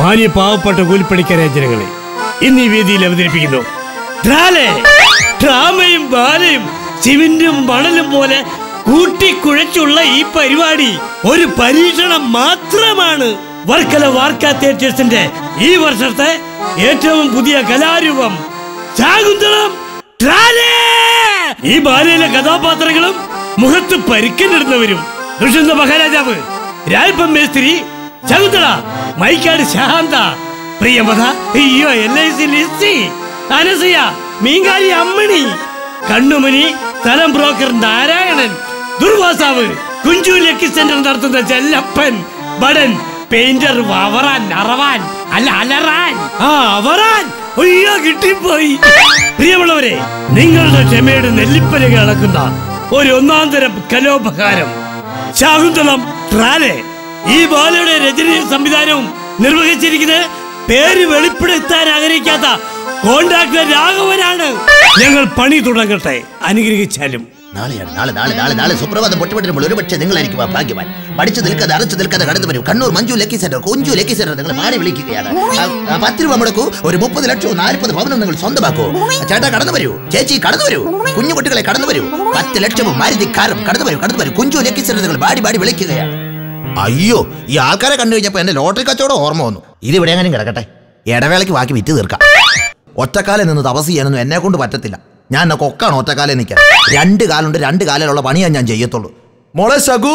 മാന്യ പാവപ്പെട്ട കൂലിപ്പണിക്കാരായ ജനങ്ങളെ ഇന്ന് ഈ വേദിയിൽ അവതരിപ്പിക്കുന്നു ദ്രാലെ. ഡ്രാമയും ബാലയും സിമെന്റും മണലും പോലെ കൂട്ടിക്കുഴച്ചുള്ള ഈ പരിപാടി ഒരു പരീക്ഷണം മാത്രമാണ് വർക്കല വാർക്ക തിയേറ്റേഴ്സിന്റെ ഈ വർഷത്തെ ഏറ്റവും പുതിയ കലാരൂപം ശാകുന്തളം ട്രാലേ. ഈ ബാലയിലെ കഥാപാത്രങ്ങളും മുഖത്ത് പരിക്കനിടുന്നവരും ഋഷിന്ദ മഹാരാജാവ് രായപ്പൻ മേസ്ത്രി ശകുന്തള മൈക്കാട് ശാന്ത പ്രിയമത അയ്യോ L I C Lissy Anasuya മീങ്കാരി അമ്മണി കണ്ണുമണി സ്ഥലം broker Narayanan Durvasavu Kunju lucky centre നടത്തുന്ന ചെല്ലപ്പൻ ബടൻ പെയിന്റർ അവറാൻ അറവാൻ അല്ല അലറാൻ ആ അവറാൻ അയ്യോ കിട്ടിപ്പോയി പ്രിയമുള്ളവരെ നിങ്ങളുടെ ക്ഷമയുടെ നെല്ലിപ്പലക അളക്കുന്ന ഒരു ഒന്നാം തരം കലോപകാരം ശാകുന്തളം ട്രാലെ ഈ ബാലയുടെ രചനയും സംവിധാനവും നിർവഹിച്ചിരിക്കുന്നത് പേര് വെളിപ്പെടുത്താൻ ആഗ്രഹിക്കാത്ത കോൺട്രാക്ടർ രാഘവനാണ് ഞങ്ങൾ പണി തുടങ്ങട്ടെ അനുഗ്രഹിച്ചാലും നാളെയാണ് നാളെ നാളെ നാളെ നാളെ സുപ്രഭാതം പൊട്ടിവിടുമ്പോൾ ഒരുപക്ഷെ നിങ്ങളായിരിക്കും ആ ഭാഗ്യവാൻ പഠിച്ചു നിൽക്കാതെ അറച്ചു നിൽക്കാതെ കടന്നു വരും കണ്ണൂർ മഞ്ജു ലക്കി സെന്റർ കൊഞ്ചു ലക്കി സെന്റർ നിങ്ങൾ മാറി വിളിക്കുകയാണ് ആ, ആ, പത്ത് രൂപ മുടക്കൂ ഒരു മുപ്പത് ലക്ഷവും നാൽപ്പത് പവനും നിങ്ങൾ സ്വന്തമാക്കൂ ചേട്ടാ കടന്നു വരൂ ചേച്ചി കടന്നു വരൂ കുഞ്ഞു കുട്ടികളെ കടന്നു വരൂ പത്ത് ലക്ഷവും മാരുതി കാറും കടന്നു വരൂ കടന്നു വരൂ കുഞ്ചു ലക്കി സെന്റർ നിങ്ങൾ ബാടി ബാടി വിളിക്കുകയാണ് അയ്യോ ഈ ആൾക്കാരെ കണ്ടു കഴിഞ്ഞപ്പോ എന്റെ ലോട്ടറി കച്ചവടം ഓർമ്മ വന്നു ഇത് ഇവിടെ എങ്ങനെ കിടക്കട്ടെ ഇടവേളയ്ക്ക് ബാക്കി വിറ്റ് തീർക്കാം ഒറ്റക്കാലെ നിന്ന് തപസ് ചെയ്യാനൊന്നും എന്നെ കൊണ്ട് പറ്റത്തില്ല ഞാൻ എന്നെ കൊക്കാണ് ഒറ്റക്കാലെ നിൽക്കാൻ രണ്ട് കാലുണ്ട് രണ്ട് കാലിലുള്ള പണിയാ ഞാൻ ചെയ്യത്തുള്ളൂ മോളെ ശകു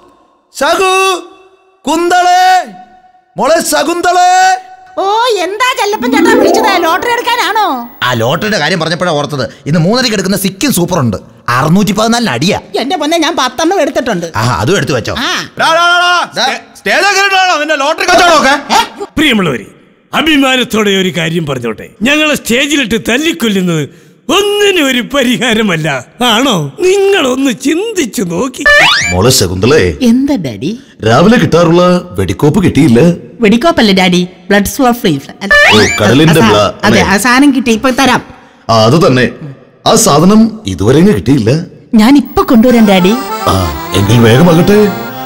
ശകു കുന്തളേ മോളെ ശകുന്തളേ ഓ എന്താ ചെല്ലപ്പൻ ചേട്ടാ വിളിച്ചത് ലോട്ടറി എടുക്കാനാണോ ആ ലോട്ടറിയുടെ കാര്യം പറഞ്ഞപ്പോഴാണ് ഓർത്തത് ഇന്ന് മൂന്നരയ്ക്ക് എടുക്കുന്ന സിക്കിം സൂപ്പർ ഉണ്ട് അറുന്നൂറ്റി പതിനാലിന് അടിയാ എന്റെ പൊന്നെ ഞാൻ പത്തെണ്ണം എടുത്തിട്ടുണ്ട് ആ അതും എടുത്തു വെച്ചോ ആ സ്റ്റേജിൽ കയറിയിട്ടാണോ നിന്റെ ലോട്ടറി കച്ചവടമൊക്കെ പ്രിയമുള്ളവരെ അഭിമാനത്തോടെ ഒരു കാര്യം പറഞ്ഞോട്ടെ ഞങ്ങളെ സ്റ്റേജിലിട്ട് തല്ലിക്കൊല്ലുന്നത് ഒന്നിനും ഒരു പരിഹാരമല്ല ആണോ നിങ്ങളൊന്ന് ചിന്തിച്ചു നോക്കി മോളെ ശകുന്തളേ എന്താ ഡാഡി രാവിലെ കിട്ടാറുള്ള വെടിക്കോപ്പ് കിട്ടിയില്ല വെടിക്കോപ്പല്ലേ ഡാഡി ബ്ലഡ് ഫ്ലോ ഫ്രീ ഓ, കടലിന്റെ ബ്ല- അതെ അല്ലേ? ആ സാധനം കിട്ടി ഇപ്പൊ തരാം ആ, അത് തന്നെ ആ സാധനം ഇതുവരെ അങ്ങ് കിട്ടിയില്ല ഞാൻ ഇപ്പൊ കൊണ്ടുവരാം ഡാഡി ആ എങ്കിൽ വേഗമാകട്ടെ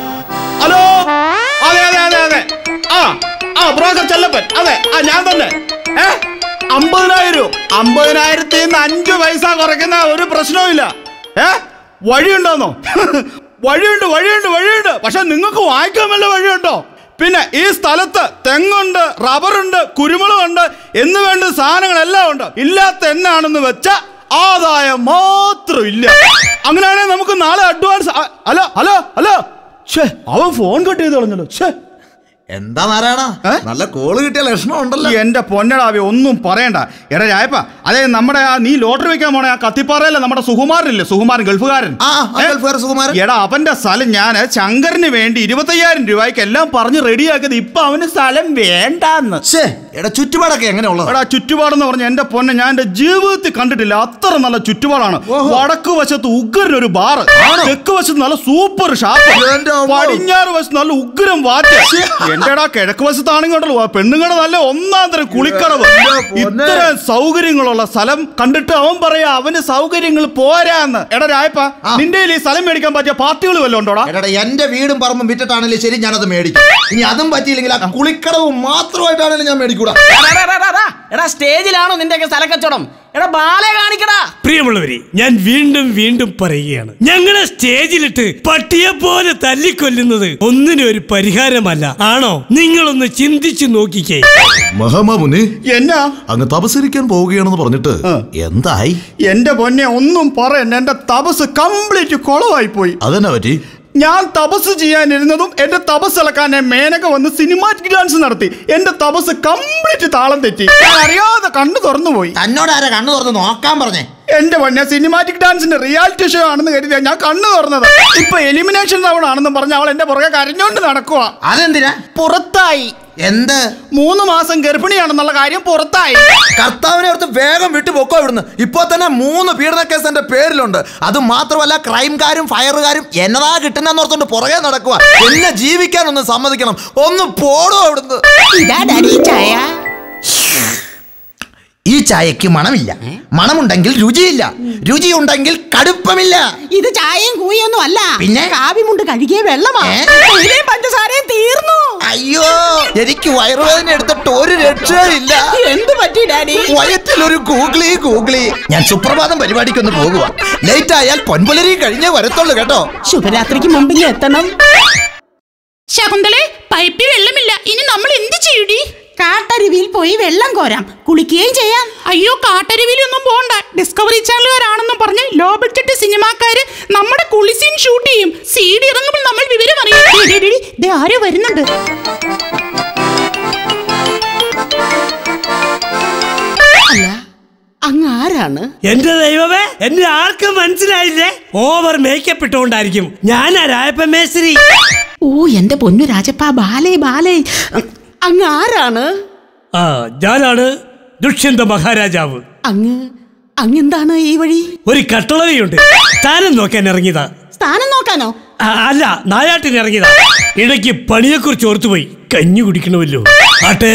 ഹലോ അതെ അതെ അതെ അതെ ആ ആ ബ്രോക്കർ ചെല്ലപ്പൻ അതെ ആ ഞാൻ തന്നെ ഏ അമ്പതിനായിരം അമ്പതിനായിരത്തി നിന്ന് അഞ്ച് പൈസ കുറയ്ക്കുന്ന ഒരു പ്രശ്നവുമില്ല ഏ വഴിയുണ്ടോന്നോ വഴിയുണ്ട് വഴിയുണ്ട് വഴിയുണ്ട് പക്ഷെ നിങ്ങൾക്ക് വാങ്ങിക്കാൻ വല്ല വഴിയുണ്ടോ പിന്നെ ഈ സ്ഥലത്ത് തെങ്ങുണ്ട് റബ്ബറുണ്ട് കുരുമുളകുണ്ട് എന്ന് വേണ്ട സാധനങ്ങളെല്ലാം ഉണ്ട് ഇല്ലാത്ത എന്നാണെന്ന് വെച്ച ആദായം മാത്രം ഇല്ല അങ്ങനെയാണെങ്കിൽ നമുക്ക് നാളെ അഡ്വാൻസ് അ- ഹലോ ഹലോ ഹലോ ഛേ അവൻ ഫോൺ കട്ട് ചെയ്ത് കളഞ്ഞല്ലോ ഛേ എന്താ നാരായണ ഏ? നല്ല കോള് കിട്ടിയ ലക്ഷണം ഉണ്ടല്ലോ എന്റെ പൊന്നടാവി ഒന്നും പറയണ്ട എടാ രായപ്പ അതെ നമ്മുടെ ആ നീ ലോട്ടറി വെക്കാൻ പോണേ ആ കത്തിപ്പാറയല്ലേ നമ്മുടെ സുകുമാരനില്ലേ സുകുമാരൻ ഗൾഫുകാരൻ ആ, ആ, ഏ? ഗൾഫുകാരൻ സുകുമാരൻ. എടാ അവന്റെ സ്ഥലം ഞാൻ ശങ്കറിന് വേണ്ടി ഇരുപത്തയ്യായിരം രൂപയ്ക്ക് എല്ലാം പറഞ്ഞ് റെഡിയാക്കിയത് ഇപ്പൊ അവന് സ്ഥലം വേണ്ടാന്ന് ഛേ എടാ ചുറ്റുപാടൊക്കെ എങ്ങനെയുള്ളത് എടാ ചുറ്റുപാടെന്ന് പറഞ്ഞ എന്റെ പൊന്നെ ഞാൻ എന്റെ ജീവിതത്തിൽ കണ്ടിട്ടില്ല അത്ര നല്ല ചുറ്റുപാടാണ് വടക്ക് വശത്ത് ഉഗ്രൻ ഒരു ബാറ് തെക്ക് വശത്ത് നല്ല സൂപ്പർ ഷാപ്പ് എന്റെ അമ്മോ. പടിഞ്ഞാറ് വശത്ത് നല്ല ഉഗ്രം വാറ്റ് എന്റെടാ കിഴക്ക് വശത്താണെങ്കിൽ ഉണ്ടല്ലോ പെണ്ണുങ്ങളുടെ നല്ല ഒന്നാം തരം കുളിക്കടവ് പൊന്നെ. ഇത്ര സൗകര്യങ്ങളുള്ള സ്ഥലം കണ്ടിട്ട് അവൻ പറയാ അവന് സൗകര്യങ്ങൾ പോരാന്ന് എടാ രായപ്പ നിന്റെ കയ്യിൽ ഈ സ്ഥലം മേടിക്കാൻ പറ്റിയ പാർട്ടികൾ വല്ലതും ഉണ്ടോടാ എടാ എന്റെ വീടും പറമ്പും വിറ്റിട്ടാണെങ്കിലും ശരി ഞാനത് മേടിക്കും ഇനി അതും പറ്റിയില്ലെങ്കിൽ ആ കുളിക്കടവും മാത്രമായിട്ടാണെങ്കിലും ഞാൻ മേടിക്കൂടാ എടാ സ്റ്റേജിലാണോ നിന്റെയൊക്കെ സ്ഥലക്കച്ചവടം എടാ ബാലെ കാണിക്കടാ പ്രിയമുള്ളവരെ ഞാൻ വീണ്ടും വീണ്ടും പറയുകയാണ് ഞങ്ങളെ സ്റ്റേജിലിട്ട് പട്ടിയെ പോലെ തല്ലിക്കൊല്ലുന്നത് ഒന്നിനും ഒരു പരിഹാരമല്ല ആണോ നിങ്ങളൊന്ന് ചിന്തിച്ചു നോക്കിക്കേ മഹാമാമുനി എന്നാ അങ്ങ് തപസരിക്കാൻ പോവുകയാണെന്ന് പറഞ്ഞിട്ട് എന്തായി എന്റെ പൊന്നെ ഒന്നും പറയണ്ട എന്റെ തപസ് കംപ്ലീറ്റ് കുളമായി പോയി അതെന്നാ പറ്റി ഞാൻ തപസ് ചെയ്യാനിരുന്നതും എന്റെ തപസ് ഇളക്കാൻ മേനക വന്ന് സിനിമാറ്റിക് ഡാൻസ് നടത്തി എന്റെ തപസ് കംപ്ലീറ്റ് താളം തെറ്റി ഞാൻ അറിയാതെ കണ്ണു തുറന്നു പോയി തന്നോട് ആരാ കണ്ണു തുറന്ന് നോക്കാൻ പറഞ്ഞേ എന്റെ പൊന്നെ സിനിമാറ്റിക് ഡാൻസിന്റെ റിയാലിറ്റി ഷോ ആണെന്ന് കരുതിയാ ഞാൻ കണ്ണു തുറന്നത് ഇപ്പൊ എലിമിനേഷൻ റൗണ്ട് ആണെന്ന് പറഞ്ഞ അവൾ എന്റെ പുറകെ കരഞ്ഞോണ്ട് നടക്കുക അതെന്തിനാ പുറത്തായി എന്ത് മൂന്ന് മാസം ഗർഭിണിയാണെന്നുള്ള കാര്യം പുറത്തായി കർത്താവിനെ ഓർത്ത് വേഗം വിട്ടു പൊക്കോ ഇവിടുന്ന് ഇപ്പൊ തന്നെ മൂന്ന് പീഡന കേസ് എന്റെ പേരിലുണ്ട് അത് മാത്രമല്ല ക്രൈംകാരും ഫയറുകാരും എന്നതാ കിട്ടുന്നെന്ന് ഓർത്തോണ്ട് പുറകെ നടക്കുക എന്നെ ജീവിക്കാനൊന്ന് സമ്മതിക്കണം ഒന്ന് പോടോ അവിടുന്ന് ഇതാ ഡാഡി ചായ ഈ ചായക്ക് മണമില്ല മണമുണ്ടെങ്കിൽ രുചിയില്ല രുചിയുണ്ടെങ്കിൽ കടുപ്പമില്ല ഇത് ചായയും കൂയൊന്നും അല്ല പിന്നെ? കാവ്യമുണ്ട് കഴുകിയ വെള്ളമാ ഏ? തേയിലയും പഞ്ചസാരയും തീർന്നു അയ്യോ എനിക്ക് വയറുവേദന എടുത്തിട്ട് ഒരു രക്ഷയില്ല എന്ത് പറ്റി ഡാഡി വയറ്റിലൊരു ഗൂഗ്ലി ഗൂഗ്ലി ഞാൻ സുപ്രഭാതം പരിപാടിക്കൊന്ന് പോകുക ലേറ്റ് ആയാൽ പൊൻപുലരി കഴിഞ്ഞേ വരത്തുള്ളൂ കേട്ടോ ശുഭരാത്രിക്ക് മുമ്പ് ഇനി എത്തണം ശകുന്തളെ പൈപ്പിൽ വെള്ളമില്ല ഇനി നമ്മൾ എന്ത് ചെയ്യൂടി കാട്ടരുവിയിൽ പോയി വെള്ളം കോരാം കുളിക്കുകയും ചെയ്യാം അയ്യോ കാട്ടരുവിലൊന്നും പോണ്ട ഡിസ്കവറി ചാനലുകാരാണെന്നും പറഞ്ഞ് ലോ ബഡ്ജറ്റ് സിനിമാക്കാര് നമ്മുടെ കുളിസീൻ ഷൂട്ട് ചെയ്യും സി ഡി ഇറങ്ങുമ്പോൾ നമ്മൾ വിവരം അറിയും ഡേ, ഡേ, ഡേ, ദേ ആരോ വരുന്നുണ്ട് അല്ല അങ്ങ് ആരാണ് എന്റെ ദൈവമേ എന്നെ ആർക്കും മനസ്സിലായില്ലേ ഓവർ മേക്കപ്പ് ഇട്ടുകൊണ്ടായിരിക്കും ഞാനാ രായപ്പൻ മേശ്രി ഓ എന്റെ പൊന്നു രാജപ്പ ബാലേ ബാലേ അങ്ങ് ആരാണ് ആ ഞാനാണ് ദുഷ്യന്ത മഹാരാജാവ് അങ്ങ് അങ്ങെന്താണ് ഈ വഴി ഒരു കട്ടളവയുണ്ട് സ്ഥാനം നോക്കാൻ ഇറങ്ങിയതാ സ്ഥാനം നോക്കാനോ ആ, അല്ല നായാട്ടിന് ഇറങ്ങിയതാ ഇടയ്ക്ക് പണിയെക്കുറിച്ച് ഓർത്തുപോയി കഞ്ഞി കുടിക്കണമല്ലോ ആട്ടെ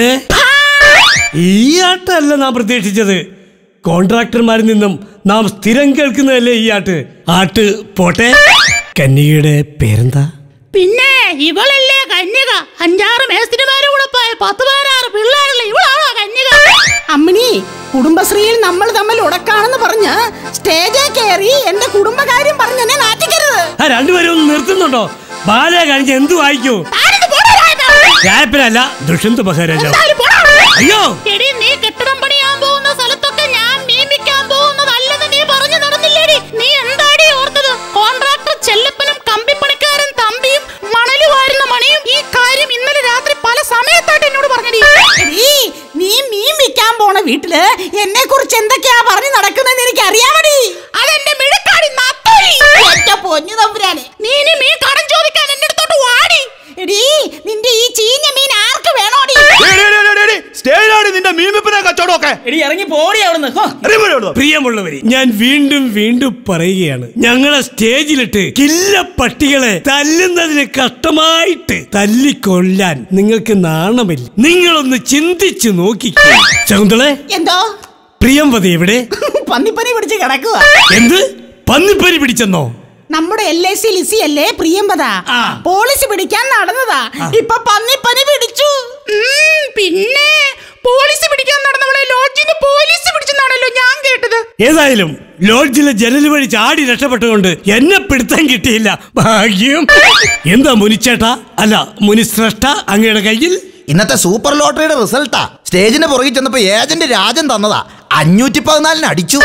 ഈ ആട്ടല്ല നാം പ്രതീക്ഷിച്ചത് കോൺട്രാക്ടർമാരിൽ നിന്നും നാം സ്ഥിരം കേൾക്കുന്നതല്ലേ ഈ ആട്ട് ആട്ട് പോട്ടെ കന്യകയുടെ പേരെന്താ പിന്നെ ഇവളല്ലേ കന്യക അഞ്ചാറ് മേസ്തിരിമാരും കൂടെ പോയ പത്ത് പതിനാറ് പിള്ളേരുള്ള ഇവളാണോ കന്യക അമ്മിണി കുടുംബശ്രീയിൽ നമ്മൾ തമ്മിൽ ഉടക്കാണെന്ന് പറഞ്ഞ് സ്റ്റേജിൽ കയറി എന്റെ കുടുംബകാര്യം പറഞ്ഞ് എന്നെ നാറ്റിക്കരുത് ആ രണ്ടുപേരും ഒന്ന് നിർത്തുന്നുണ്ടോ ബാല കാണിച്ച് എന്തു വായിക്കൂ താനിത് പോടാ രായപ്പ. രായപ്പനല്ല ദുഷ്യന്ത മഹാരാജാവ് എന്തായാലും പോടാ. അയ്യോ എടി നീ കെട്ടിടം പണിയാൻ പോകുന്ന സ്ഥലത്തൊക്കെ ഞാൻ നിയമിക്കാൻ പോകുന്നതല്ലെന്ന് നീ പറഞ്ഞു നടന്നില്ലേടി നീ എന്താടി ഓർത്തത് കോൺട്രാക്ടർ ചെല്ലപ്പനും കമ്പിപ്പണിക്കാരൻ തമ്പിയും മണല് വാരുന്ന മണിയും ഈ കാര്യം ഇന്നലെ രാത്രി പല സമയത്തായിട്ട് എന്നോട് പറഞ്ഞടി എടീ, നീ മീൻ വിൽക്കാൻ പോണ വീട്ടില് എന്നെ കുറിച്ച് എന്തൊക്കെയാ പറഞ്ഞു നടക്കുന്നതെന്ന് എനിക്ക് അറിയാമടി അതെന്റെ മിടുക്കാടി നത്തോലി എന്റെ പൊന്നു തമ്പുരാനെ നീ ഇനി മീൻ കടം ചോദിക്കാൻ എന്റെ അടുത്തോട്ട് വാടി എടീ നിന്റെ ഈ ചീഞ്ഞ മീൻ ആർക്ക് വേണോടി സ്റ്റേജിലാണ് നിന്റെ മീൻവിപ്പിനെ കച്ചവടമൊക്കെ എടി ഇറങ്ങി പോടി അവിടുന്ന് ഹോ. പ്രിയമുള്ളവരെ ഞാൻ വീണ്ടും വീണ്ടും പറയുകയാണ് ഞങ്ങളെ സ്റ്റേജിലിട്ട് കില്ല പട്ടികളെ തല്ലുന്നതിന് കഷ്ടമായിട്ട് തല്ലിക്കൊല്ലാൻ നിങ്ങൾക്ക് നാണമില്ല നിങ്ങളൊന്ന് ചിന്തിച്ചു നോക്കിക്കേ ശകുന്തളെ എന്തോ പ്രിയംവതി എവിടെ പന്നിപ്പനി പിടിച്ച് കിടക്കുക എന്ത് പന്നിപ്പനി പിടിച്ചെന്നോ നമ്മുടെ എൽ ഐ സി ലിസി അല്ലേ പ്രിയമ്പത ആ. പോളിസി പിടിക്കാൻ നടന്നതാ ഇപ്പൊ പന്നിപ്പനി പിടിച്ചു ഉം, പിന്നെ പോലീസ് പിടിക്കാൻ നടന്നവളെ ലോഡ്ജിന്ന് പോലീസ് പിടിച്ചെന്നാണല്ലോ ഞാൻ കേട്ടത് ഏതായാലും ലോഡ്ജിലെ ജനൽ വഴി ചാടി രക്ഷപ്പെട്ടുകൊണ്ട് എന്നെ പിടുത്തം കിട്ടിയില്ല ഭാഗ്യം എന്താ മുനിച്ചേട്ടാ അല്ല മുനിശ്രേഷ്ഠ അങ്ങയുടെ കയ്യിൽ ഇന്നത്തെ സൂപ്പർ ലോട്ടറിയുടെ റിസൾട്ടാ സ്റ്റേജിന് പുറകിൽ ചെന്നപ്പോ ഏജന്റ് രാജൻ തന്നതാ അഞ്ഞൂറ്റി പതിനാലിന് അടിച്ചു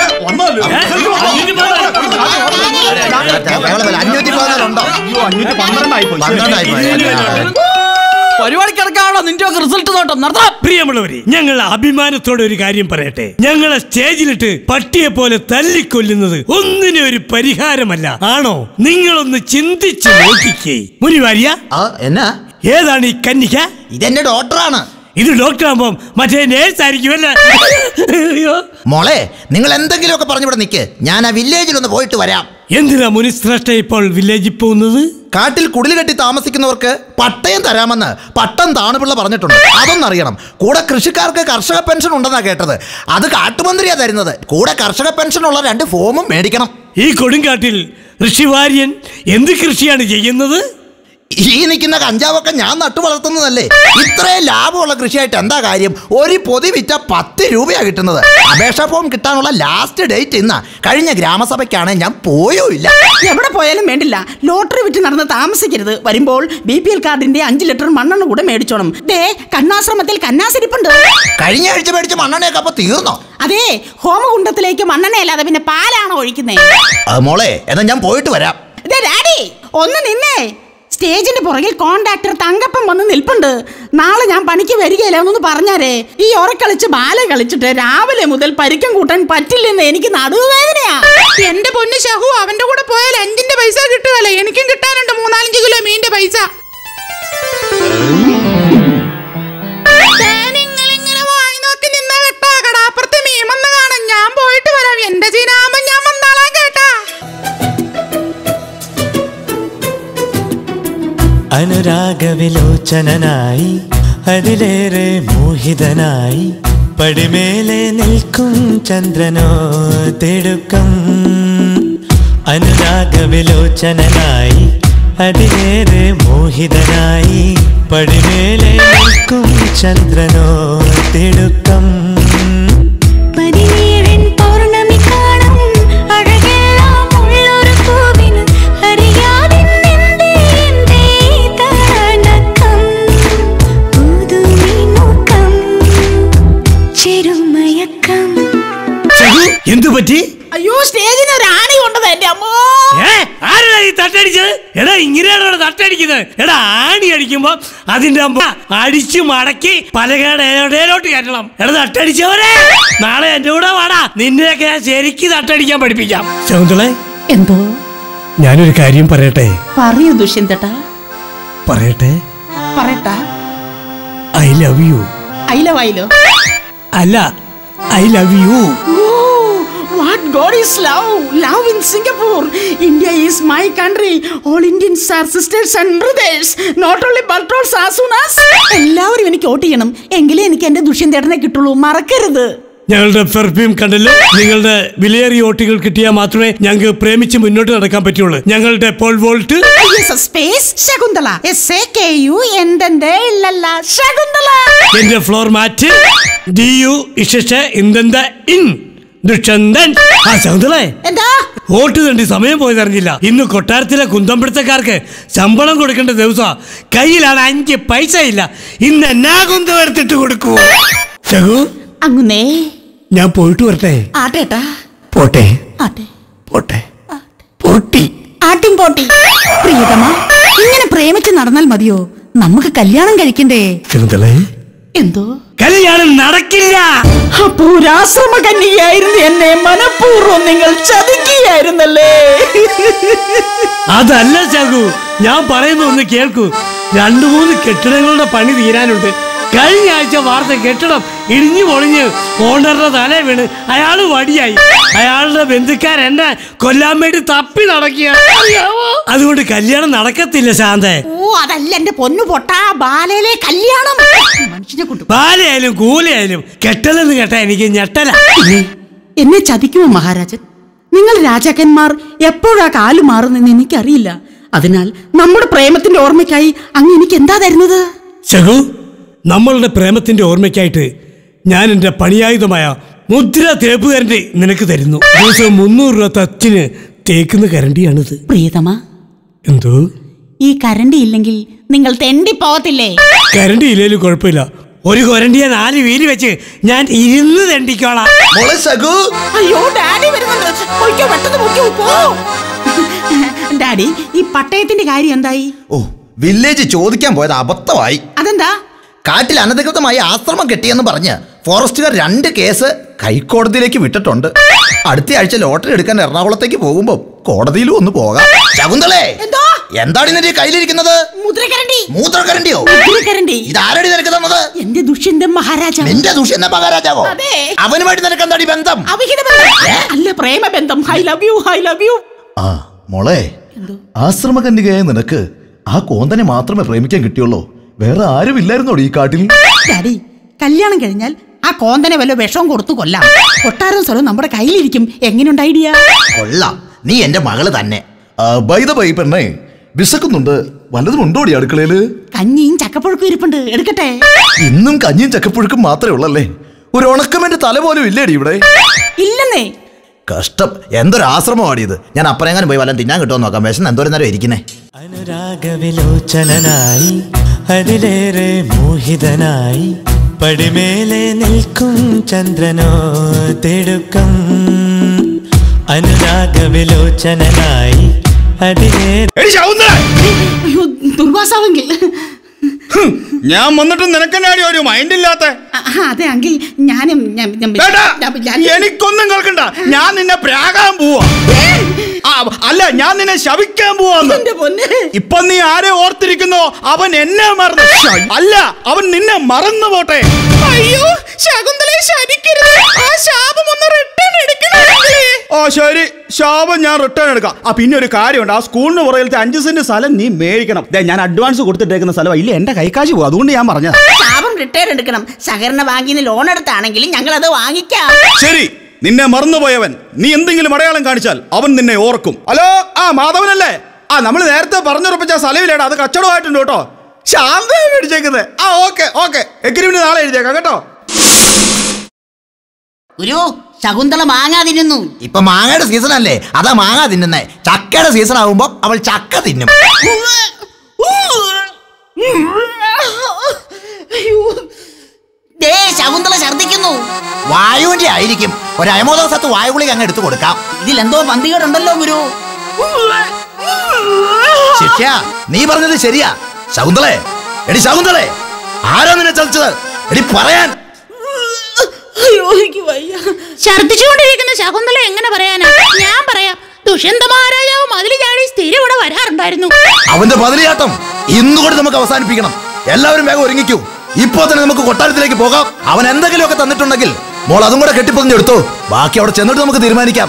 അഞ്ഞൂറ്റി പതിനാലുണ്ടോ അഞ്ഞൂറ്റി പന്ത്രണ്ടായി പോയി പന്ത്രണ്ടായി പോയി. പരിപാടി കിടക്കാണോ നിന്റെ ഒക്കെ റിസൾട്ട് നോട്ടം നടത്താം പ്രിയമുള്ളവരെ ഞങ്ങൾ അഭിമാനത്തോടെ ഒരു കാര്യം പറയട്ടെ ഞങ്ങളെ സ്റ്റേജിലിട്ട് പട്ടിയെ പോലെ തല്ലിക്കൊല്ലുന്നത് ഒന്നിനും ഒരു പരിഹാരമല്ല ആണോ നിങ്ങളൊന്ന് ചിന്തിച്ചു നോക്കിക്കേ മുനിവാര്യ ആ എന്നാ ഏതാണ് ഈ കന്നിക ഇതെന്റെ ഡോക്ടറാണ് ഇത് ഡോക്ടർ ആകുമ്പോ മറ്റേ നേഴ്സ് ആയിരിക്കുമല്ലേ അയ്യോ മോളെ നിങ്ങൾ എന്തെങ്കിലുമൊക്കെ പറഞ്ഞു ഇവിടെ നിൽക്ക് ഞാൻ ആ വില്ലേജിൽ ഒന്ന് പോയിട്ട് വരാം എന്തിനാ മുനിശ്രേഷ്ഠ ഇപ്പോൾ വില്ലേജിൽ പോകുന്നത് കാട്ടിൽ കുടിൽ കെട്ടി താമസിക്കുന്നവർക്ക് പട്ടയം തരാമെന്ന് പട്ടം താണുപിള്ള പറഞ്ഞിട്ടുണ്ട് അതൊന്നറിയണം കൂടെ കൃഷിക്കാർക്ക് കർഷക പെൻഷൻ ഉണ്ടെന്നാ കേട്ടത് അത് കാട്ടുമന്ത്രിയാ തരുന്നത് കൂടെ കർഷക പെൻഷൻ ഉള്ള രണ്ട് ഫോമും മേടിക്കണം ഈ കൊടുങ്കാട്ടിൽ ഋഷിവാര്യൻ എന്ത് കൃഷിയാണ് ചെയ്യുന്നത് ഈ നിൽക്കുന്ന കഞ്ചാവൊക്കെ ഞാൻ നട്ടു വളർത്തുന്നതല്ലേ ഇത്രയും ലാഭമുള്ള കൃഷിയായിട്ട് എന്താ കാര്യം ഒരു പൊതി വിറ്റ പത്ത് രൂപയാ കിട്ടുന്നത് അപേക്ഷാ ഫോം കിട്ടാനുള്ള ലാസ്റ്റ് ഡേറ്റ് ഇന്നാ കഴിഞ്ഞ ഗ്രാമസഭയ്ക്കാണ് ഞാൻ പോയോ ഇല്ല എവിടെ പോയാലും വേണ്ടില്ല ലോട്ടറി വിറ്റ് നടന്ന് താമസിക്കരുത് വരുമ്പോൾ ബി പി എൽ കാർഡിന്റെ അഞ്ച് ലിറ്റർ മണ്ണെണ്ണ കൂടെ മേടിച്ചോണം ദേ കണ്ണാശ്രമത്തിൽ കന്നാസിരിപ്പുണ്ട് കഴിഞ്ഞ ആഴ്ച മേടിച്ച മണ്ണെണ്ണയൊക്കെ അപ്പൊ തീർന്നോ അതെ ഹോമകുണ്ടത്തിലേക്ക് മണ്ണെണ്ണയല്ലാതെ പിന്നെ പാലാണോ ഒഴിക്കുന്നേ ആ, മോളെ എന്നാ ഞാൻ പോയിട്ട് വരാം ദേ ഡാഡി ഒന്ന് നിന്നേ സ്റ്റേജിന്റെ പുറകിൽ കോണ്ടാക്ടർ തങ്കപ്പം വന്ന് നിൽപ്പുണ്ട് നാളെ ഞാൻ പണിക്ക് വരികയില്ല എന്നൊന്ന് പറഞ്ഞാരേ ഈ ഉറക്കളിച്ച് ബാല കളിച്ചിട്ട് രാവിലെ മുതൽ പരിക്കം കൂട്ടാൻ പറ്റില്ലെന്ന് എനിക്ക് നടുവേദനയാ എന്റെ പൊന്ന് ഷഹു അവന്റെ കൂടെ പോയാൽ അഞ്ചിന്റെ പൈസ കിട്ടുകയല്ല എനിക്കും കിട്ടാനുണ്ട് മൂന്നാലഞ്ച് കിലോ മീന്റെ പൈസ നിങ്ങളിങ്ങനെ വായി നോക്കി നിന്ന കേട്ടാ കടാപ്പുറത്ത് മീൻ വന്ന് കാണാൻ ഞാൻ പോയിട്ട് വരാം എന്റെ ചീനാമ ഞാൻ വന്നാളാം കേട്ടാ അനുരാഗവിലോചനായി അതിലേറെ മോഹിതനായി പടിമേലെ നിൽക്കും ചന്ദ്രനോ തിടുക്കം അനുരാഗവിലോചനായി അതിലേറെ മോഹിതനായി പടിമേലെ നിൽക്കും ചന്ദ്രനോ തിടുക്കം പതിനേഴൻ പൗർണമി കാണും അഴകെല്ലാം ഉള്ളൊരു പൂവിന് അറിയാതെ നിന്റെ എന്റെ തണക്കം പുതുമിനുക്കം ചെറുമയക്കം ചകു, എന്തു പറ്റി അയ്യോ സ്റ്റേജിന് ഒരു ആണി കൊണ്ടത് എന്റെ അമ്മോ ഏ ആരാ ഈ തട്ടടിച്ചത് എടാ ഇങ്ങനെയാണോ തട്ടടിക്കുന്നത് എടാ ആണി അടിക്കുമ്പോ അതിന്റെ അമ്മ അടിച്ചു മടക്കി പലകയുടെ എവിടെയോട്ട് കയറ്റണം എടാ തട്ടടിച്ചവരെ നാളെ എന്റെ കൂടെ വാടാ നിന്നെയൊക്കെ ഞാൻ ശരിക്ക് തട്ടടിക്കാൻ പഠിപ്പിക്കാം ശകുന്തളെ എന്തോ ഞാനൊരു കാര്യം പറയട്ടെ പറയൂ ദുഷ്യന്തട്ടാ പറയട്ടെ പറയട്ടാ ഐ ലവ് യു അയിലോ അയിലോ അല്ല I love you what god is love love in Singapore India is my country all Indians are sisters and brothers not only ബൾട്ടോൾസ് ആസുനാസ് എല്ലാവരും എനിക്ക് വോട്ട് ചെയ്യണം എങ്കിലേ എനിക്ക് എന്റെ ദുഷ്യന്തേട്ടനെ കിട്ടുള്ളൂ മറക്കരുത് ഞങ്ങളുടെ പെർഫ്യൂം കണ്ടല്ലോ നിങ്ങളുടെ വിലയേറിയ വോട്ടുകൾ കിട്ടിയാൽ മാത്രമേ ഞങ്ങൾക്ക് പ്രേമിച്ച് മുന്നോട്ട് നടക്കാൻ പറ്റുള്ളൂ ഞങ്ങളുടെ pole vault space Shakuntala S A K U എന്തെന്തേ ഇല്ലല്ല ശകുന്തള എന്റെ ഫ്ലോർ മാറ്റ് ഡി യു ഇഷ ഇന്തെന്ത ഇൻ ദുഷന്തൻ ആ ശകുന്തളെ എന്താ വോട്ട് തണ്ടി സമയം പോയതറിഞ്ഞില്ല ഇന്ന് കൊട്ടാരത്തിലെ കുന്തംപിടുത്തക്കാർക്ക് ശമ്പളം കൊടുക്കേണ്ട ദിവസം കയ്യിലാണ് അഞ്ച് പൈസ ഇല്ല ഇന്ന് എന്നാ കുന്തം എടുത്തിട്ട് കൊടുക്കൂ ശകു അങ്ങുന്നേ ഞാൻ പോയിട്ട് വരട്ടെ ആട്ടേട്ടാ പോട്ടെ ആട്ടെ പോട്ടെ പൊട്ടി ആട്ടിൻ പോട്ടി പ്രിയതമ ഇങ്ങനെ പ്രേമിച്ച് നടന്നാൽ മതിയോ നമുക്ക് കല്യാണം കഴിക്കണ്ടേ ശകുന്തളെ എന്തോ കല്യാണം നടക്കില്ല അപ്പോ രാശ്രമ കന്യകയായിരുന്നു എന്നെ മനഃപൂർവ്വം നിങ്ങൾ ചതിക്കുകയായിരുന്നല്ലേ അതല്ല ചകു ഞാൻ പറയുന്ന ഒന്ന് കേൾക്കൂ രണ്ടു മൂന്ന് കെട്ടിടങ്ങളുടെ പണി തീരാനുണ്ട് കഴിഞ്ഞ ആഴ്ച വാർത്ത കെട്ടിടം ഇടിഞ്ഞു പൊളിഞ്ഞ് ഓണറുടെ തല വീണ് അയാള് വടിയായി അയാളുടെ ബന്ധുക്കാർ എന്നെ കൊല്ലാൻ വേണ്ടി തപ്പി നടക്കുക അതുകൊണ്ട് കല്യാണം നടക്കത്തില്ല ശാന്തേ ഓ അതല്ല എന്റെ പൊന്നു പൊട്ടാ ബാലയിലെ കല്യാണം മനുഷ്യനെ കൊണ്ടു ബാലയായാലും കൂലയായാലും കെട്ടലെന്ന് കേട്ടാ എനിക്ക് ഞെട്ടല എന്നെ ചതിക്കുമോ മഹാരാജൻ നിങ്ങൾ രാജാക്കന്മാർ എപ്പോഴാ കാലു മാറുന്നെന്ന് എനിക്കറിയില്ല അതിനാൽ നമ്മുടെ പ്രേമത്തിന്റെ ഓർമ്മയ്ക്കായി അങ്ങ് എനിക്ക് എന്താ തരുന്നത് ശകു നമ്മളുടെ പ്രേമത്തിന്റെ ഓർമ്മയ്ക്കായിട്ട് ഞാൻ എന്റെ പണിയായുധമായ മുദ്ര തേപ്പ് കരണ്ടി നിനക്ക് തരുന്നു ദിവസം മുന്നൂറ് രൂപ തച്ചിന് തേക്കുന്ന കരണ്ടിയാണിത് പ്രിയതമ എന്തോ ഈ കരണ്ടി ഇല്ലെങ്കിൽ നിങ്ങൾ തെണ്ടി പോകത്തില്ലേ കരണ്ടി ഇല്ലേലും കുഴപ്പമില്ല ഒരു കൊരണ്ടിയെ നാല് വീല് വെച്ച് ഞാൻ ഇരുന്ന് തെണ്ടിക്കോളാം മോളെ സഗു അയ്യോ ഡാഡി വരുന്നുണ്ട് പൊയ്ക്കോ പെട്ടെന്ന് പൊയ്ക്കോ പോ ഡാഡി ഈ പട്ടയത്തിന്റെ കാര്യം എന്തായി ഓ വില്ലേജ് ചോദിക്കാൻ പോയത് അബദ്ധമായി അതെന്താ കാട്ടിൽ അനധികൃതമായി ആശ്രമം കെട്ടിയെന്ന് പറഞ്ഞ് ഫോറസ്റ്റുകാർ രണ്ട് കേസ് ഹൈക്കോടതിയിലേക്ക് വിട്ടിട്ടുണ്ട് അടുത്ത ആഴ്ച ലോട്ടറി എടുക്കാൻ എറണാകുളത്തേക്ക് പോകുമ്പോ കോടതിയിലും ഒന്ന് പോകാം ശകുന്തളേ എന്തോ എന്താണ് നിന്റെ കയ്യിലിരിക്കുന്നത് മുദ്രക്കരണ്ടി മൂത്രക്കരണ്ടിയോ മുദ്രക്കരണ്ടി ഇതാരടി നിനക്ക് തന്നത് എന്റെ ദുഷ്യന്തൻ മഹാരാജ നിന്റെ ദൂഷ്യന്ന മഹാരാജാവോ അതെ. അവനുമായിട്ട് നിനക്ക് എന്താടി ബന്ധം അവിഹിത ബന്ധം അല്ല പ്രേമബന്ധം I love you I love you ആ മോളെ ആശ്രമകന്യകയായ നിനക്ക് ആ കോന്തനെ മാത്രമേ പ്രേമിക്കാൻ കിട്ടിയുള്ളൂ വേറെ ആരുമില്ലായിരുന്നോടി ഈ കാട്ടിൽ ഡാഡി കല്യാണം കഴിഞ്ഞാൽ ആ കോന്തനെ വല്ല വിഷവും കൊടുത്തു കൊല്ലാം കൊട്ടാരവും സ്ഥലവും നമ്മുടെ കയ്യിലിരിക്കും എങ്ങനെയുണ്ട് ഐഡിയ കൊള്ളാം നീ എന്റെ മകള് തന്നെ ബൈത ബൈ പെണ്ണേ വിശക്കുന്നുണ്ട് വല്ലതും ഉണ്ടോടി അടുക്കളയില് കഞ്ഞിയും ചക്കപ്പുഴക്കും ഇരിപ്പുണ്ട് എടുക്കട്ടെ ഇന്നും കഞ്ഞിയും ചക്കപ്പുഴുക്കും മാത്രമേ ഉള്ളല്ലേ ഒരു ഉണക്കമെന്റെ തല പോലും ഇല്ലേടി ഇവിടെ ഇല്ലെന്നേ കഷ്ടം എന്തൊരു ആശ്രമമാടി ഇത് ഞാൻ അപ്പനെങ്ങാനും പോയി വല്ലതും തിന്നാൻ കിട്ടുമോ നോക്കാം വിശന്ന് എന്തോരം നേരം ഇരിക്കുന്നേ അനുരാഗവിലോചനായി അതിലേറെ മോഹിതനായി പടിമേലെ നിൽക്കും ചന്ദ്രനോ തിടുക്കം അനുരാഗവിലോചനായി അതിലേറെ എടി ശകുന്തള അയ്യോ ദുർവാസാവെങ്കിൽ ഞാൻ വന്നിട്ട് നിനക്കെന്നാടി ഒരു മൈൻഡ് ഇല്ലാത്ത ആ, അതെ അങ്കിൽ ഞാനും ഞാൻ- ഞാൻ- വേണ്ട ഞാൻ- ഞാൻ- എനിക്കൊന്നും കേൾക്കണ്ട ഞാൻ നിന്നെ പ്രാകാൻ പോവാ ആ, അല്ല ഞാൻ നിന്നെ ശവിക്കാൻ പോവാന്ന് എന്റെ പൊന്നെ ഇപ്പൊ നീ ആരെ ഓർത്തിരിക്കുന്നോ അവൻ എന്നെ മറന്നു ശ്ശ, അല്ല അവൻ നിന്നെ മറന്നു പോട്ടെ അയ്യോ ശകുന്തളെ ശരിക്കരുത് ആ ശാപം ഒന്ന് റിട്ടേൺ എടുക്കണേ ഓ ശരി ശാപം ഞാൻ റിട്ടേൺ എടുക്കാം ആ പിന്നെ ഒരു കാര്യമുണ്ട് ആ സ്കൂളിന് പുറകിലത്തെ അഞ്ച് സെന്റ് സ്ഥലം നീ മേടിക്കണം ദേ, ഞാൻ അഡ്വാൻസ് കൊടുത്തിട്ടേക്കുന്ന സ്ഥലം ഇല്ല എന്റെ കൈക്കാശ് പോകും അതുകൊണ്ട് ഞാൻ പറഞ്ഞത് ശാപം റിട്ടേൺ എടുക്കണം സഹകരണ ബാങ്കിൽ നിന്ന് ലോൺ എടുത്താണെങ്കിലും ഞങ്ങൾ അത് വാങ്ങിക്കാം ശരി നിന്നെ മറന്നുപോയവൻ നീ എന്തെങ്കിലും അടയാളം കാണിച്ചാൽ അവൻ നിന്നെ ഓർക്കും ഹലോ ആ മാധവനല്ലേ ആ നമ്മൾ നേരത്തെ പറഞ്ഞുറപ്പിച്ച സ്ഥലമില്ലേടാ അത് കച്ചവടമായിട്ടുണ്ട് കേട്ടോ ശാന്തയെ മേടിച്ചേക്കുന്നത് ആ ഓക്കെ ഓക്കെ എഗ്രിമെന്റ് നാളെ എഴുതിയേക്കാം കേട്ടോ ഗുരു ശകുന്തള മാങ്ങാ തിന്നുന്നു ഇപ്പൊ മാങ്ങയുടെ സീസൺ അല്ലേ അതാ മാങ്ങ തിന്നുന്നേ ചക്കയുടെ സീസൺ ആകുമ്പോ അവൾ ചക്ക തിന്നും ദേ ശകുന്തള ഛർദിക്കുന്നു വായുവിന്റെ ആയിരിക്കും ഒരു അയമോദോസത്ത് വായുഗുളിക അങ്ങ് എടുത്തു കൊടുക്കാം ഇതിലെന്തോ പന്തികേടുണ്ടല്ലോ ഗുരു ശിഷ്യ നീ പറഞ്ഞത് ശരിയാ ശകുന്തളെ എടി ശകുന്തളെ ആരാ നിന്നെ ചതിച്ചത് എടി പറയാൻ അയ്യോ എനിക്ക് വയ്യ ഛർദിച്ചുകൊണ്ടിരിക്കുന്ന ശകുന്തള എങ്ങനെ പറയാനാ ഞാൻ പറയാം ദുഷ്യന്ത മഹാരാജാവ് മതിൽ ചാടി സ്ഥിരം ഇവിടെ വരാറുണ്ടായിരുന്നു അവന്റെ പതിലിയാട്ടം ഇന്നുകൂടി നമുക്ക് അവസാനിപ്പിക്കണം എല്ലാവരും വേഗം ഒരുങ്ങിക്കൂ ഇപ്പോ തന്നെ നമുക്ക് കൊട്ടാരത്തിലേക്ക് പോകാം അവൻ എന്തെങ്കിലുമൊക്കെ തന്നിട്ടുണ്ടെങ്കിൽ മോൾ അതും കൂടെ കെട്ടിപ്പൊതിഞ്ഞെടുത്തു ബാക്കി അവിടെ ചെന്നിട്ട് നമുക്ക് തീരുമാനിക്കാം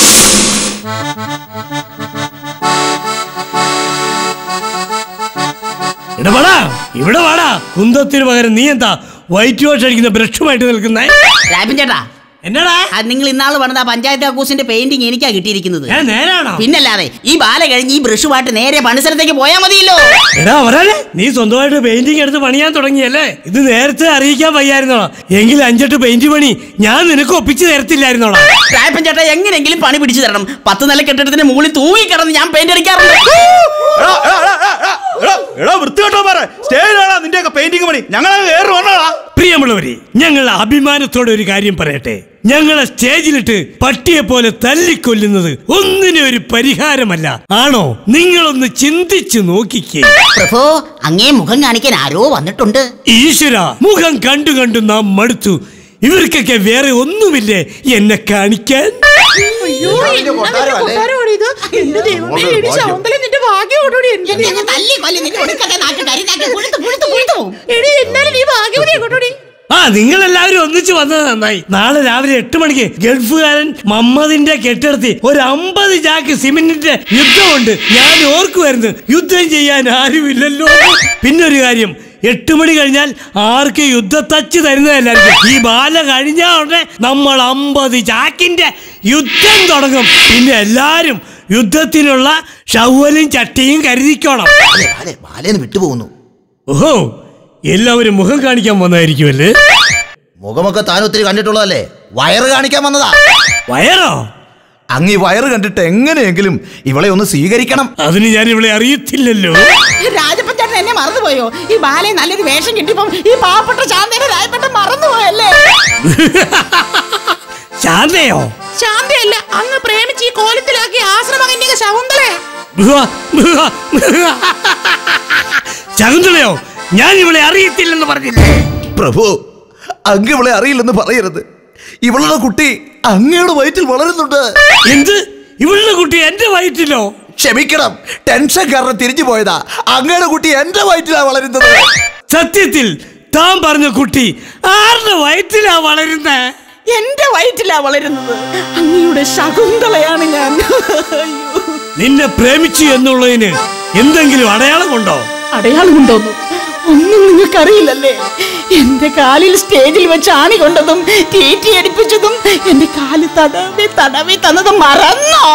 എടാ വാടാ ഇവിടെ വാടാ കുന്തത്തിന് പകരം നീ എന്താ വൈറ്റ് വാഷ് അടിക്കുന്ന ബ്രഷുമായിട്ട് നിൽക്കുന്നേ രാജൻ ചേട്ടാ എന്നടാ അത് നിങ്ങൾ ഇന്നാള് പണിത ആ പഞ്ചായത്ത് ഹൗസിന്റെ പെയിന്റിങ് എനിക്കാ കിട്ടിയിരിക്കുന്നത് ഏ നേരാണോ പിന്നല്ലാതെ ഈ ബാല കഴിഞ്ഞ് ഈ ബ്രഷുമായിട്ട് നേരെ പണിസ്ഥലത്തേക്ക് പോയാൽ മതിയല്ലോ എടാ വരാനെ നീ സ്വന്തമായിട്ട് പെയിന്റിംഗ് എടുത്ത് പണിയാൻ തുടങ്ങിയല്ലേ ഇത് നേരത്തെ അറിയിക്കാൻ വയ്യായിരുന്നോളാ എങ്കിൽ അഞ്ചെട്ട് പെയിന്റ് പണി ഞാൻ നിനക്ക് ഒപ്പിച്ചു തരത്തില്ലായിരുന്നോളാ രായപ്പൻ ചേട്ടാ എങ്ങനെയെങ്കിലും പണി പിടിച്ചു തരണം പത്ത് നില കെട്ടിടത്തിന് മുകളിൽ തൂങ്ങി കിടന്ന് ഞാൻ പെയിന്റ് അടിക്കാറുണ്ട് എടാ, എടാ, എടാ, എടാ, എടാ, എടാ വൃത്തികെട്ടോ പറ സ്റ്റേജിലാണോ നിന്റെയൊക്കെ പെയിന്റിങ് പണി ഞങ്ങളെ കയറി വന്നോളാ പ്രിയമുള്ളവരെ ഞങ്ങൾ അഭിമാനത്തോടെ ഒരു കാര്യം പറയട്ടെ ഞങ്ങളെ സ്റ്റേജിലിട്ട് പട്ടിയെ പോലെ തല്ലിക്കൊല്ലുന്നത് ഒന്നിനും ഒരു പരിഹാരമല്ല ആണോ നിങ്ങളൊന്ന് ചിന്തിച്ചു നോക്കിക്കേ പ്രഭോ അങ്ങേ മുഖം കാണിക്കാൻ ആരോ വന്നിട്ടുണ്ട് ഈശ്വര മുഖം കണ്ടു കണ്ടു നാം മടുത്തു ഇവർക്കൊക്കെ വേറെ ഒന്നുമില്ലേ എന്നെ കാണിക്കാൻ തല്ലി കൊല്ലി നിന്റെ ഒടുക്കത്തെ നാക്ക് കരിനാക്ക് കൊഴുത്ത് കൊഴുത്ത് കൊഴുത്തു പോകും. ആ നിങ്ങൾ എല്ലാവരും ഒന്നിച്ചു വന്നത് നന്നായി നാളെ രാവിലെ എട്ട് മണിക്ക് ഗൾഫുകാരൻ മമ്മദിന്റെ കെട്ടിടത്തി ഒരു അമ്പത് ചാക്ക് സിമെന്റിന്റെ യുദ്ധമുണ്ട് ഞാൻ ഓർക്കുമായിരുന്നു യുദ്ധം ചെയ്യാൻ ആരുമില്ലല്ലോ പിന്നെ ഒരു കാര്യം എട്ട് മണി കഴിഞ്ഞാൽ ആർക്ക് യുദ്ധത്തച്ച് തരുന്നതല്ലായിരിക്കും ഈ ബാല കഴിഞ്ഞാൽ ഉടനെ നമ്മൾ അമ്പത് ചാക്കിന്റെ യുദ്ധം തുടങ്ങും പിന്നെ എല്ലാരും യുദ്ധത്തിനുള്ള ഷവലും ചട്ടിയും കരുതിക്കോണം അതെ അതെ ബാലേന്ന് വിട്ടുപോകുന്നു ഓഹോ എല്ലാവരും മുഖം കാണിക്കാൻ വന്നായിരിക്കുമല്ലേ മുഖമൊക്കെ താൻ ഒത്തിരി കണ്ടിട്ടുള്ളതല്ലേ വയറ് കാണിക്കാൻ വന്നതാ വയറോ അങ്ങ് ഈ വയറ് കണ്ടിട്ട് എങ്ങനെയെങ്കിലും ഇവളെ ഒന്ന് സ്വീകരിക്കണം അതിന് ഞാൻ ഇവിടെ അറിയത്തില്ലല്ലോ രാജപ്പൻ ചേട്ടൻ എന്നെ മറന്നുപോയോ ഈ ബാലെ നല്ലൊരു വേഷം കിട്ടിയപ്പം ഈ പാവപ്പെട്ട ശാന്തനെ രാജപ്പെട്ട മറന്നുപോയല്ലേ ശാന്തയോ ശാന്തയല്ല അങ്ങ് പ്രേമിച്ച് ഈ കോലത്തിലാക്കി ആശ്രമകന്യക ശകുന്തളെ ബുഹ, ബുഹ, ബുഹ. ശകുന്തളയോ ഞാൻ ഇവിടെ അറിയത്തില്ലെന്ന് പറഞ്ഞില്ലേ പ്രഭു അങ്ങ് ഇവളെ അറിയില്ലെന്ന് പറയരുത് ഇവളുടെ കുട്ടി അങ്ങയുടെ വയറ്റിൽ വളരുന്നുണ്ട് എന്ത് ഇവളുടെ കുട്ടി എന്റെ വയറ്റിലോ ക്ഷമിക്കണം ടെൻഷൻ കാരണം തിരിഞ്ഞു പോയതാ അങ്ങയുടെ കുട്ടി എന്റെ വയറ്റിലാ വളരുന്നത് സത്യത്തിൽ താൻ പറഞ്ഞ കുട്ടി ആരുടെ വയറ്റിലാ വളരുന്നേ എന്റെ വയറ്റിലാ വളരുന്നത് അങ്ങയുടെ ശകുന്തളയാണ് ഞാൻ അയ്യോ. നിന്നെ പ്രേമിച്ചു എന്നുള്ളതിന് എന്തെങ്കിലും അടയാളമുണ്ടോ അടയാളമുണ്ടോന്നു ഒന്നും നിങ്ങൾക്കറിയില്ലല്ലേ എന്റെ കാലിൽ സ്റ്റേജിൽ വെച്ച് ആണി കൊണ്ടതും തീറ്റി അടിപ്പിച്ചതും എന്റെ കാല് തടവി തടവി തന്നതും മറന്നോ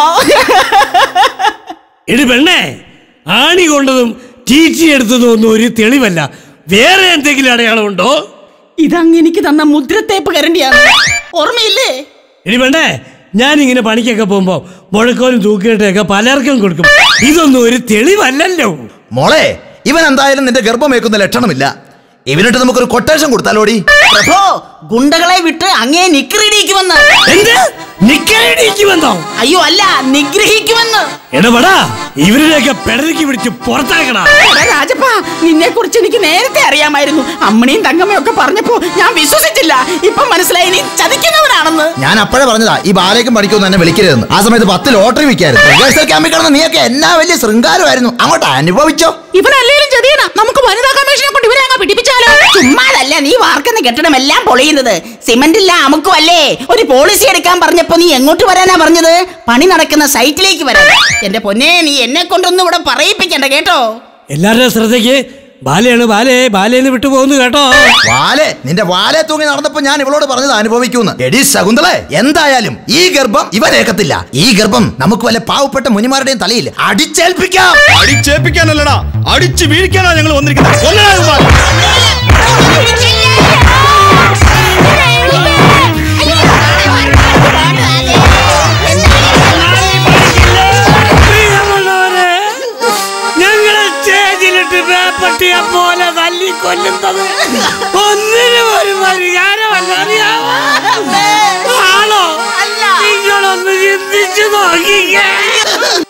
എടി പെണ്ണേ ആണി കൊണ്ടതും ടീച്ചി എടുത്തതും ഒന്നും ഒരു തെളിവല്ല വേറെ എന്തെങ്കിലും അടയാളമുണ്ടോ ഇതങ്ങ് എനിക്ക് തന്ന മുദ്രത്തേപ്പ് കരണ്ടിയാണ് ഓർമ്മയില്ലേ ഇനി വേണ്ടേ ഞാനിങ്ങനെ പണിക്കൊക്കെ പോകുമ്പോ മുഴക്കോലും തൂക്കിയിട്ടൊക്കെ പലർക്കും കൊടുക്കും ഇതൊന്നും ഒരു തെളിവല്ലല്ലോ മോളെ ഇവൻ എന്തായാലും നിന്റെ ഗർഭമേക്കുന്ന ലക്ഷണമില്ല ഇവനിട്ട് നമുക്കൊരു കൊട്ടേഷൻ കൊടുത്താലോടി പ്രഭോ ഗുണ്ടകളെ വിട്ട് അങ്ങേ നിഗ്രഹിക്കുമെന്ന് എന്ത് നിക്കടിക്കുമെന്നോ അയ്യോ അല്ല നിഗ്രഹിക്കുമെന്ന് എടപടാ ഇവരുടെയൊക്കെ പെടലിക്ക് പിടിച്ച് പുറത്താക്കണ എടാ രാജപ്പ നിന്നെ കുറിച്ച് എനിക്ക് നേരത്തെ അറിയാമായിരുന്നു അമ്മണിയും തങ്കമ്മയും ഒക്കെ പറഞ്ഞപ്പോ ഞാൻ വിശ്വസിച്ചില്ല ഇപ്പൊ മനസ്സിലായി നീ ചതിക്കുന്നവനാണെന്ന് ഞാൻ അപ്പോഴേ പറഞ്ഞതാ ഈ ബാലേക്കും പഠിക്കുമെന്ന് എന്നെ വിളിക്കരുതെന്ന് ആ സമയത്ത് പത്ത് ലോട്ടറി വിൽക്കായിരുന്നു റിഹേഴ്സൽ ക്യാമ്പിൽ കിടന്ന നീയൊക്കെ എന്നാ വലിയ ശൃംഗാരമായിരുന്നു അങ്ങോട്ട് അനുഭവിച്ചോ ഇവനല്ലേലും ചതിയണ നമുക്ക് വനിതാ കമ്മീഷനെ കൊണ്ട് ഇവരെ അങ്ങ് പിടിപ്പിച്ചാലോ ചുമ്മാതല്ല നീ വാർക്കുന്ന കെട്ടിടം എല്ലാം പൊളിയുന്നത് സിമന്റ് ഇല്ല അമുക്കും അല്ലേ ഒരു പോളിസി എടുക്കാൻ പറഞ്ഞപ്പോ നീ എങ്ങോട്ട് വരാനാ പറഞ്ഞത് പണി നടക്കുന്ന സൈറ്റിലേക്ക് വരാൻ എന്റെ പൊന്നെ നീ എന്നെ കൊണ്ടൊന്നും ഇവിടെ പറയിപ്പിക്കണ്ട കേട്ടോ എല്ലാവരുടെ ശ്രദ്ധയ്ക്ക് ബാലയാണ് ബാലേ ബാലേന്ന് വിട്ടു പോകുന്നു കേട്ടോ വാലെ നിന്റെ വാലെ തൂങ്ങി നടന്നപ്പോ ഞാൻ ഇവളോട് പറഞ്ഞത് അനുഭവിക്കൂന്ന് എടി ശകുന്തളെ എന്തായാലും ഈ ഗർഭം ഇവനേക്കത്തില്ല ഈ ഗർഭം നമുക്ക് വല്ല പാവപ്പെട്ട മുനിമാരുടെയും തലയിൽ അടിച്ചേൽപ്പിക്കാം അടിച്ചേൽപ്പിക്കാനല്ലടാ അടിച്ചു വീഴിക്കാനാ ഞങ്ങൾ വന്നിരിക്കുന്നത് കൊല്ലടാ ഇവന്മാരെ. പ്രിയമുള്ളവരെ, ഞങ്ങളെ സ്റ്റേജിലിട്ട് പേപ്പട്ടിയെ പോലെ തല്ലി കൊല്ലുന്നത് ഒന്നിനും ഒരു പരിഹാരമല്ല അറിയാമോ ആണോ നിങ്ങളൊന്ന് ചിന്തിച്ചു നോക്കിക്കേ